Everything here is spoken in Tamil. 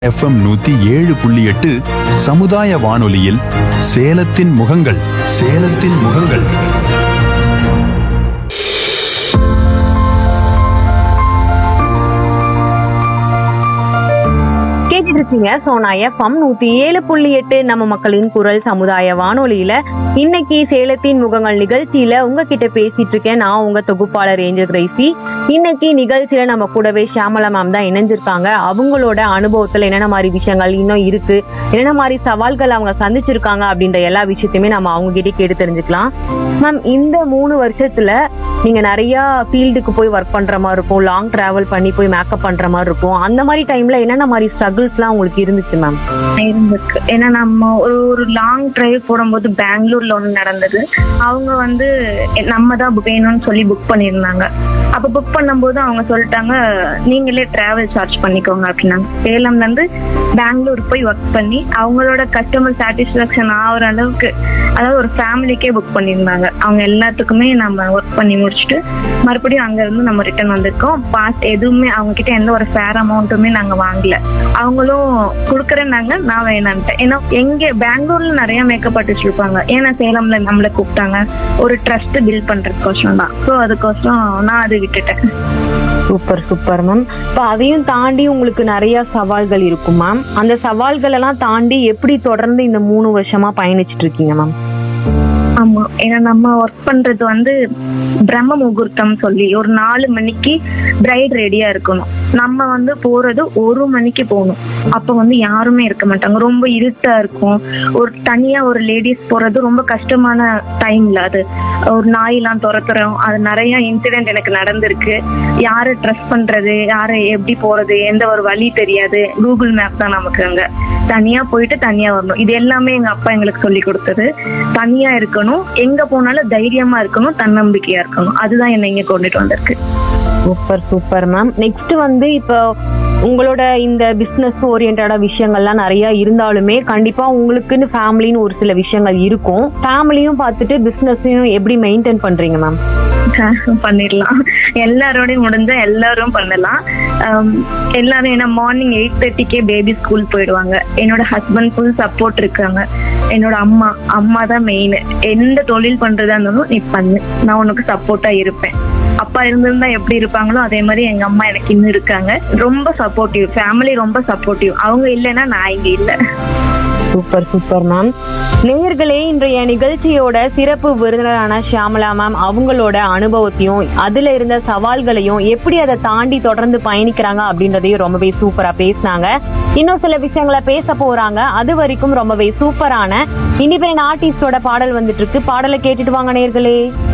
எஃப்எம் நூத்தி ஏழு புள்ளி எட்டு சமுதாய வானொலியில் சேலத்தின் முகங்கள் சேலத்தின் முகங்கள் கேட்டுட்டு இருக்கீங்க சோனா எஃப்எம் நூத்தி ஏழு புள்ளி எட்டு நம்ம மக்களின் குரல் சமுதாய வானொலியில இன்னைக்கு சேலத்தின் முகங்கள் நிகழ்ச்சியில உங்ககிட்ட பேசிட்டு இருக்கேன் நான் உங்க தொகுப்பாளர் ஏஞ்சல் கிரைசி இன்னைக்கு நிகழ்ச்சியில நம்ம கூடவே ஷியாமலா மேம் தான் இணைஞ்சிருக்காங்க அவங்களோட அனுபவத்துல என்னென்ன மாதிரி விஷயங்கள் இன்னும் இருக்கு என்னென்ன மாதிரி சவால்கள் அவங்க சந்திச்சிருக்காங்க அப்படின்ற எல்லா விஷயத்தையுமே நம்ம அவங்க கிட்ட கேட்டு தெரிஞ்சுக்கலாம் மேம் இந்த மூணு வருஷத்துல நீங்க நிறைய ஃபீல்டுக்கு போய் ஒர்க் பண்ற மாதிரி இருக்கும் லாங் டிராவல் பண்ணி போய் மேக்கப் பண்ற மாதிரி இருக்கும் அந்த மாதிரி டைம்ல என்னென்ன மாதிரி ஸ்ட்ரகிள்ஸ்லாம் உங்களுக்கு இருந்துச்சு மேம் இருந்திருக்கு ஏன்னா நம்ம ஒரு ஒரு லாங் டிரைவ் போடும்போது பெங்களூர்ல ஒன்று நடந்தது அவங்க வந்து நம்ம தான் வேணும்னு சொல்லி புக் பண்ணியிருந்தாங்க அப்போ புக் பண்ணும்போது அவங்க சொல்லிட்டாங்க நீங்களே டிராவல் சார்ஜ் பண்ணிக்கோங்க அப்படின்னாங்க சேலம்ல இருந்து பெங்களூர் போய் ஒர்க் பண்ணி அவங்களோட கஸ்டமர் சாட்டிஸ்ஃபேக்ஷன் ஆகிற அளவுக்கு அதாவது ஒரு ஃபேமிலிக்கே புக் பண்ணியிருந்தாங்க அவங்க எல்லாத்துக்குமே நம்ம ஒர்க் பண்ணி முடிச்சுட்டு மறுபடியும் அங்க இருந்து நம்ம ரிட்டர்ன் வந்திருக்கோம் பாஸ் எதுவுமே அவங்க கிட்ட எந்த ஒரு ஃபேர் அமௌண்ட்டுமே நாங்க வாங்கல அவங்களும் கொடுக்குறேன்னாங்க நான் வேணான்ட்டேன் ஏன்னா எங்க பெங்களூர்ல நிறைய மேக்கப் ஆர்டிஸ்ட் இருப்பாங்க ஏன்னா சேலம்ல நம்மளை கூப்பிட்டாங்க ஒரு ட்ரஸ்ட் பில்ட் பண்றதுக்கோசரம் தான் ஸோ அதுக்கோசரம் நான் அது விட்டுட்டேன் சூப்பர் சூப்பர் மேம் இப்போ அதையும் தாண்டி உங்களுக்கு நிறைய சவால்கள் இருக்கும் மேம் அந்த சவால்கள் எல்லாம் தாண்டி எப்படி தொடர்ந்து இந்த மூணு வருஷமா பயணிச்சிட்டு இருக்கீங்க மேம் ஆமா ஏன்னா நம்ம ஒர்க் பண்றது வந்து பிரம்ம முகூர்த்தம் சொல்லி ஒரு நாலு மணிக்கு பிரைட் ரெடியா இருக்கணும் நம்ம வந்து போறது ஒரு மணிக்கு போகணும் அப்ப வந்து யாருமே இருக்க மாட்டாங்க ரொம்ப இருட்டா இருக்கும் ஒரு தனியா ஒரு லேடிஸ் போறது ரொம்ப கஷ்டமான டைம்ல அது ஒரு நாயெல்லாம் துரத்துறோம் அது நிறைய இன்சிடென்ட் எனக்கு நடந்திருக்கு யாரை ட்ரஸ்ட் பண்றது யாரை எப்படி போறது எந்த ஒரு வழி தெரியாது கூகுள் மேப் தான் நமக்கு அங்க தனியா போயிட்டு தனியா வரணும் இது எல்லாமே எங்க அப்பா எங்களுக்கு சொல்லி கொடுத்தது தனியா இருக்கணும் எங்க போனாலும் தைரியமா இருக்கணும் தன்னம்பிக்கையா இருக்கணும் அதுதான் என்னை இங்க கொண்டுட்டு வந்திருக்கு சூப்பர் சூப்பர் மேம் நெக்ஸ்ட் வந்து இப்போ உங்களோட இந்த பிஸ்னஸ் ஓரியன்டா விஷயங்கள்லாம் நிறைய இருந்தாலுமே கண்டிப்பா உங்களுக்குன்னு ஃபேமிலின்னு ஒரு சில விஷயங்கள் இருக்கும் ஃபேமிலியும் பார்த்துட்டு பிஸ்னஸையும் எப்படி மெயின்டைன் பண்றீங்க மேம் பண்ணிடலாம் எல்லாரோடையும் முடிஞ்சா எல்லாரும் பண்ணலாம் ஆம், எல்லாரும் ஏன்னா மார்னிங் எயிட் தேர்ட்டிக்கே பேபி ஸ்கூல் போயிடுவாங்க என்னோட ஹஸ்பண்ட் ஃபுல் சப்போர்ட் இருக்காங்க என்னோட அம்மா அம்மா தான் மெயின் எந்த தொழில் பண்றதா இருந்தாலும் நீ பண்ணு நான் உனக்கு சப்போர்ட்டா இருப்பேன் அப்பா இருந்திருந்தா எப்படி இருப்பாங்களோ அதே மாதிரி எங்க அம்மா எனக்கு இன்னும் இருக்காங்க ரொம்ப சப்போர்ட்டிவ் ஃபேமிலி ரொம்ப சப்போர்ட்டிவ் அவங்க இல்லைன்னா நான் இங்க இல்லை சூப்பர் சூப்பர் மேம் நேயர்களே இன்றைய நிகழ்ச்சியோட சிறப்பு விருந்தினரான ஷியாமலா மேம் அவங்களோட அனுபவத்தையும் அதுல இருந்த சவால்களையும் எப்படி அதை தாண்டி தொடர்ந்து பயணிக்கிறாங்க அப்படின்றதையும் ரொம்பவே சூப்பரா பேசினாங்க இன்னும் சில விஷயங்களை பேச போறாங்க அது வரைக்கும் ரொம்பவே சூப்பரான இண்டிபெண்ட் ஆர்டிஸ்டோட பாடல் வந்துட்டு இருக்கு பாடலை கேட்டுட்டு வாங்க நேயர்களே